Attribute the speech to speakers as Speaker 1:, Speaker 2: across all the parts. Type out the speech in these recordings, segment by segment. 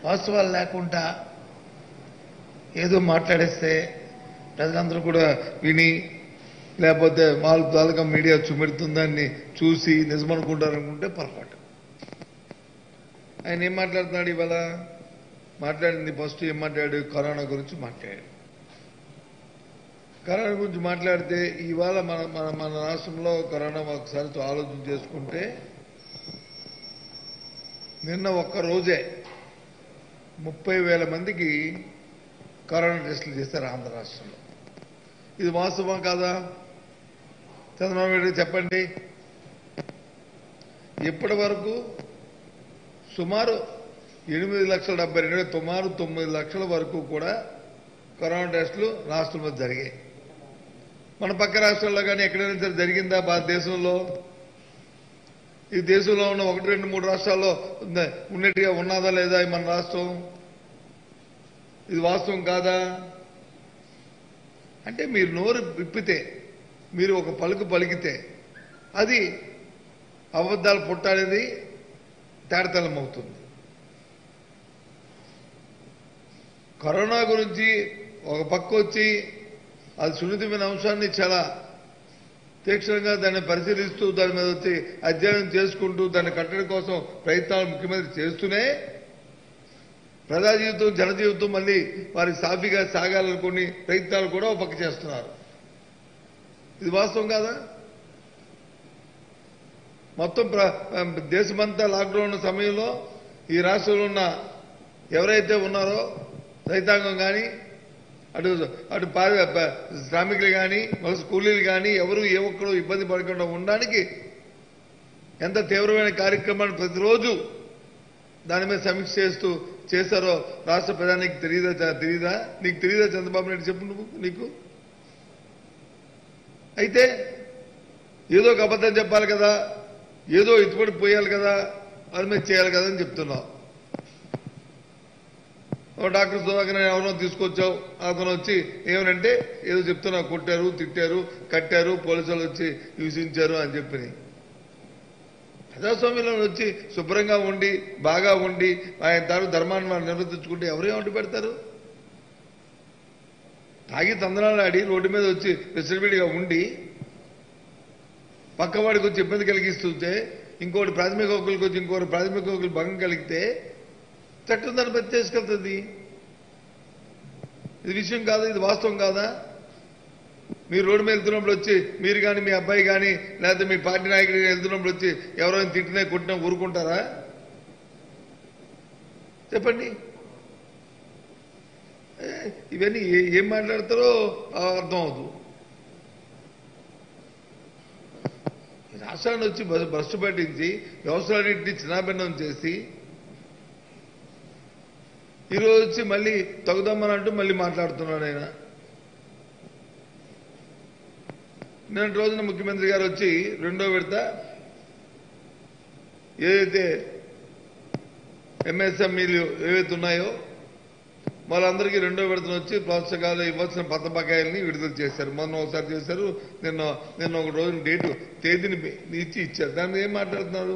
Speaker 1: వాస్తవాలు లేకుండా ఏదో మాట్లాడేస్తే ప్రజలందరూ కూడా విని లేకపోతే వాళ్ళ తాలూకా మీడియా చుమెడుతుందాన్ని చూసి నిజమనుకుంటారనుకుంటే పొరపాటు ఆయన ఏం మాట్లాడుతున్నాడు ఇవాళ మాట్లాడింది ఫస్ట్ ఏం మాట్లాడాడు కరోనా గురించి మాట్లాడాడు కరోనా గురించి మాట్లాడితే ఇవాళ మన మన మన రాష్ట్రంలో కరోనా ఒకసారి ఆలోచన చేసుకుంటే నిన్న ఒక్క రోజే ముప్పై వేల మందికి కరోనా టెస్టులు చేశారు ఆంధ్ర రాష్ట్రంలో ఇది వాస్తవం కాదా చంద్రబాబు నాయుడు చెప్పండి ఇప్పటి వరకు సుమారు ఎనిమిది లక్షల డెబ్బై రెండు వేల సుమారు తొమ్మిది లక్షల వరకు కూడా కరోనా టెస్టులు రాష్ట్రంలో జరిగాయి మన పక్క రాష్ట్రాల్లో కానీ ఎక్కడైనా సరే జరిగిందా భారతదేశంలో ఈ దేశంలో ఉన్న ఒకటి రెండు మూడు రాష్ట్రాల్లో ఉన్న- ఉన్నట్టుగా ఉన్నదా లేదా ఈ మన రాష్ట్రం ఇది వాస్తవం కాదా అంటే మీరు నోరు విప్పితే మీరు ఒక పలుకు పలికితే అది అబద్ధాలు పుట్టాఅనేది తేడతలం అవుతుంది కరోనా గురించి ఒక పక్క వచ్చి అది సున్నితమైన అంశాన్ని చాలా తీక్షణంగా దాన్ని పరిశీలిస్తూ దాని మీద వచ్చి అధ్యయనం చేసుకుంటూ దాన్ని కట్టడి కోసం ప్రయత్నాలు ముఖ్యమంత్రి చేస్తూనే ప్రజా జీవితం జన జీవితం మళ్ళీ వారి సాఫీగా సాగాలనుకుని ప్రయత్నాలు కూడా ఒక పక్క చేస్తున్నారు ఇది వాస్తవం కాదా మొత్తం ప్ర- దేశమంతా లాక్డౌన్ ఉన్న సమయంలో ఈ రాష్ట్రంలో ఉన్న ఎవరైతే ఉన్నారో రైతాంగం కానీ అటు అటు పా- ప- శ్రామికులు కానీ మళ్ళీ కూలీలు కానీ ఎవరు ఏ ఒక్కరు ఇబ్బంది పడకుండా ఉండడానికి ఎంత తీవ్రమైన కార్యక్రమాన్ని ప్రతిరోజు దాని మీద సమీక్ష చేస్తూ చేశారో రాష్ట్ర ప్రధానికి తెలియదా చ- తెలియదా నీకు తెలియదా చంద్రబాబు నాయుడు చెప్పు నువ్వు నీకు అయితే ఏదో ఒక అబద్ధం చెప్పాలి కదా ఏదో ఇటుపడి పోయాలి కదా అది మీద చేయాలి కదా అని చెప్తున్నావు ఓ డాక్టర్ సుధాకర్ ఎవరో తీసుకొచ్చావు అతను వచ్చి ఏమనంటే ఏదో చెప్తున్నావు కొట్టారు తిట్టారు కట్టారు పోలీసులు వచ్చి హింసించారు అని చెప్పి ప్రజాస్వామ్యంలో వచ్చి శుభ్రంగా ఉండి బాగా ఉండి ఆయన తాను ధర్మాన్ని వారు నిర్వర్తించుకుంటే ఎవరు ఏమంటి పెడతారు తాగి తందనాలు ఆడి రోడ్డు మీద వచ్చి విసిరివిడిగా ఉండి పక్కవాడికి వచ్చి ఇబ్బంది కలిగిస్తుంటే ఇంకోటి ప్రాథమిక హక్కులకు వచ్చి ఇంకోటి ప్రాథమిక హక్కులు భంగం కలిగితే చట్టం దాన్ని బట్టి తీసుకెళ్తుంది ఇది విషయం కాదా ఇది వాస్తవం కాదా మీరు రోడ్డు మీద వెళ్తున్నప్పుడు వచ్చి మీరు కానీ మీ అబ్బాయి కానీ లేకపోతే మీ పార్టీ నాయకుడు వెళ్తున్నప్పుడు వచ్చి ఎవరైనా తిట్టినా కొట్టినా ఊరుకుంటారా చెప్పండి ఏ, ఇవన్నీ ఏ- ఏం మాట్లాడతారో ఆ అర్థం అవదు ఈ రాష్ట్రాన్ని వచ్చి బ- భ్రష్టు పట్టించి వ్యవసాయాన్నింటినీ చిన్నాభిన్నం చేసి ఈరోజు వచ్చి మళ్ళీ తగుదమ్మని అంటూ మళ్ళీ మాట్లాడుతున్నాడు ఆయన నిన్నటి రోజున ముఖ్యమంత్రి గారు వచ్చి రెండో విడత ఏదైతే ఎంఎస్ఎంఈలు ఏవైతే ఉన్నాయో వాళ్ళందరికీ రెండో విడతను వచ్చి ప్రోత్సాహాలు ఇవ్వాల్సిన పత్త బకాయిల్ని విడుదల చేశారు మొన్న ఒకసారి చేశారు నిన్న నిన్న ఒక రోజు డేటు తేదీని ఇచ్చి ఇచ్చారు దాని మీద ఏం మాట్లాడుతున్నారు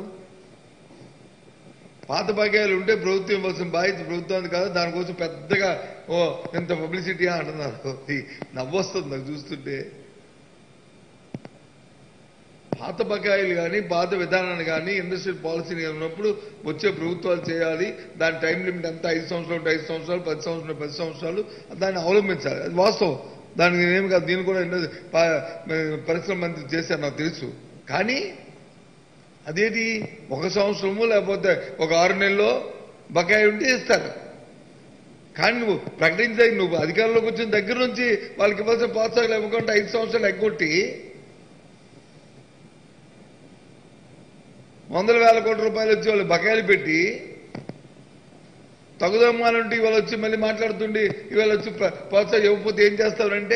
Speaker 1: పాత బకాయిలు ఉంటే ప్రభుత్వం ఇవ్వాల్సిన బాధ్యత ప్రభుత్వానికి కాదు దానికోసం పెద్దగా ఓ ఎంత పబ్లిసిటీ అంటున్నారు ఈ నవ్వొస్తుంది నాకు చూస్తుంటే పాత బకాయిలు కానీ పాత విధానాన్ని కానీ ఇండస్ట్రియల్ పాలసీని ఉన్నప్పుడు వచ్చే ప్రభుత్వాలు చేయాలి దాని టైం లిమిట్ అంతా ఐదు సంవత్సరాలు ఉంటే ఐదు సంవత్సరాలు పది సంవత్సరాలు పది సంవత్సరాలు దాన్ని అవలంబించాలి అది వాస్తవం దానికి నేనేం కాదు దీన్ని కూడా ఇండస్- పా- పరిశ్రమ మంత్రి చేశారు నాకు తెలుసు కానీ అదేంటి ఒక సంవత్సరము లేకపోతే ఒక ఆరు నెలలో బకాయి ఉంటే ఇస్తారు కానీ నువ్వు ప్రకటించే నువ్వు అధికారంలోకి వచ్చిన దగ్గర నుంచి వాళ్ళకి ఇవ్వాల్సిన ప్రోత్సాహాలు ఇవ్వకుండా ఐదు సంవత్సరాలు ఎగ్గొట్టి వందల వేల కోట్ల రూపాయలు వచ్చి వాళ్ళు బకాయిలు పెట్టి తగుదమ్మాలంటే ఇవాళ వచ్చి మళ్ళీ మాట్లాడుతుండి ఇవాళ వచ్చి ప్ర- ప్రోత్సాహం ఇవ్వకపోతే ఏం చేస్తారంటే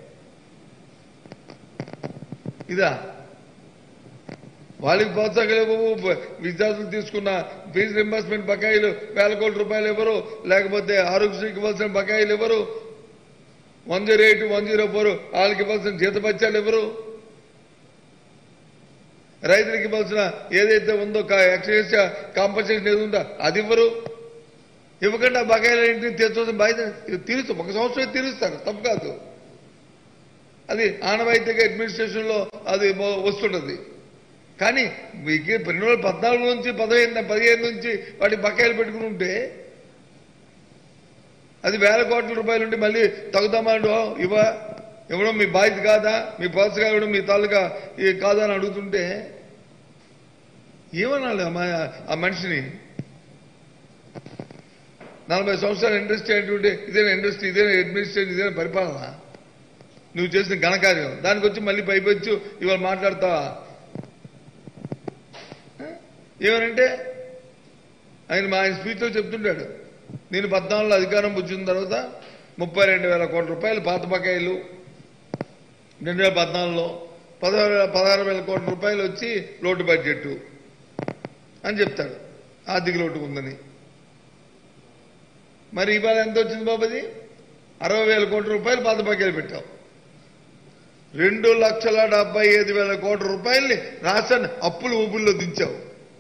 Speaker 1: ఇదా వాళ్ళకి ప్రోత్సాహాలు ఇవ్వవు బ- విద్యార్థులు తీసుకున్న ఫీజు రింబర్స్మెంట్ బకాయిలు వేల కోట్ల రూపాయలు ఇవ్వరు లేకపోతే ఆరోగ్యశ్రీకి ఇవ్వాల్సిన బకాయిలు ఇవ్వరు one zero eight one zero four వాళ్ళకి ఇవ్వాల్సిన జీతపత్యాలు ఇవ్వరు రైతులకు ఇవ్వాల్సిన ఏదైతే ఉందో ఎక్సైజ్ కాంపన్సేషన్ ఏది ఉందో అది ఇవ్వరు ఇవ్వకుండా బకాయిలు ఏంటి తీర్చవలసిన బాధ్యత తీరుస్తాం ఒక సంవత్సరం తీరుస్తారు తప్పు కాదు అది ఆనవాయితీగా అడ్మినిస్ట్రేషన్లో అది మో- వస్తుంటది కానీ మీకు రెండు వేల పద్నాలుగు నుంచి పదిహేను పదిహేను నుంచి వాటి బకాయిలు పెట్టుకుని ఉంటే అది వేల కోట్ల రూపాయలు ఉండి మళ్ళీ తగ్గుతామనడం ఇవ్వ ఇవ్వడం మీ బాధ్యత కాదా మీ పాలసీ ఇవ్వడం మీ తాలూకా ఇది కాదా అని అడుగుతుంటే ఏమనాలి ఆ మా- ఆ మనిషిని నలభై సంవత్సరాల ఇండస్ట్రీ అంటే ఇదేనా ఇండస్ట్రీ ఇదేనా అడ్మినిస్ట్రేషన్ ఇదేనా పరిపాలన నువ్వు చేసిన ఘనకార్యం దానికి వచ్చి మళ్ళీ పైపెచ్చు ఇవాళ మాట్లాడతావా ఏమనంటే ఆయన మా ఆయన స్పీచ్లో చెప్తుంటాడు నేను పద్నాలుగులో అధికారం పుచ్చిన తర్వాత ముప్పై రెండు వేల కోట్ల రూపాయలు పాత బకాయిలు రెండు వేల పద్నాలుగులో పదహారు వేల పదహారు వేల కోట్ల రూపాయలు వచ్చి లోటు బడ్జెట్ అని చెప్తాడు ఆర్థిక లోటు ఉందని మరి ఇవాళ ఎంత వచ్చింది బాబుది అరవై వేల కోట్ల రూపాయలు పాత బకాయిలు పెట్టావు రెండు లక్షల డెబ్బై ఐదు వేల కోట్ల రూపాయల్ని రాష్ట్రాన్ని అప్పులు ఊపుల్లో దించావు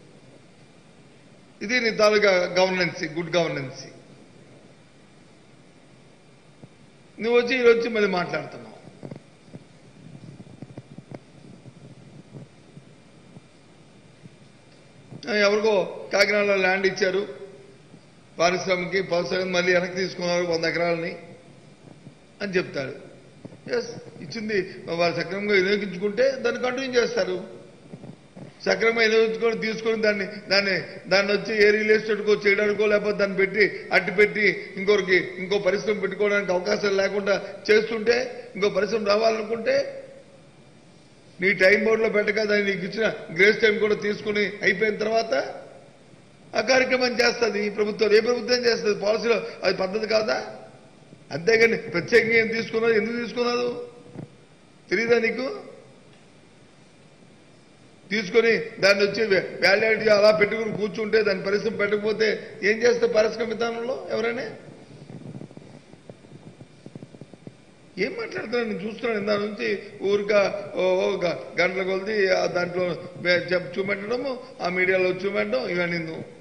Speaker 1: ఇది నీ తాలూకా గవర్నెన్సీ గుడ్ గవర్నెన్సీ నువ్వు వచ్చి ఈరోజు వచ్చి మళ్ళీ మాట్లాడుతున్నావు ఆ, ఎవరికో కాకినాడలో ల్యాండ్ ఇచ్చారు పారిశ్రామిక పారిశ్రామిక మళ్ళీ వెనక్కి తీసుకున్నారు వంద ఎకరాలని అని చెప్తాడు ఎస్ ఇచ్చింది వాళ్ళు సక్రమంగా వినియోగించుకుంటే దాన్ని కంటిన్యూ చేస్తారు సక్రమంగా వినియోగించుకొని తీసుకొని దాన్ని దాన్ని దాన్ని వచ్చి ఏ రియల్ ఎస్టేట్కో చేయడానికో లేకపోతే దాన్ని పెట్టి అట్టి పెట్టి ఇంకొకరికి ఇంకో పరిశ్రమ పెట్టుకోవడానికి అవకాశం లేకుండా చేస్తుంటే ఇంకో పరిశ్రమ రావాలనుకుంటే నీ టైం బోర్డులో పెట్టక దాన్ని నీకు ఇచ్చిన గ్రేస్ టైం కూడా తీసుకుని అయిపోయిన తర్వాత ఆ కార్యక్రమం చేస్తుంది ఈ ప్రభుత్వం ఏ ప్రభుత్వం చేస్తుంది పాలసీలో అది పద్ధతి కాదా అంతేగాని ప్రత్యేకంగా ఏం తీసుకున్నారు ఎందుకు తీసుకున్నారు తెలియదా నీకు తీసుకొని దాన్ని వచ్చి వ్యాలిడిటీ అలా పెట్టుకుని కూర్చుంటే దాని పరిశ్రమ పెట్టకపోతే ఏం చేస్తే పారిశ్రామిక విధానంలో ఎవరైనా ఏం మాట్లాడుతున్నాను నేను చూస్తున్నాను ఇందా నుంచి ఊరిగా ఓ ఓ గ- గంటల కొలిది ఆ దాంట్లో వే- చెప్ చూపెట్టడము ఆ మీడియాలో చూపెట్టడం ఇవన్నీ నువ్వు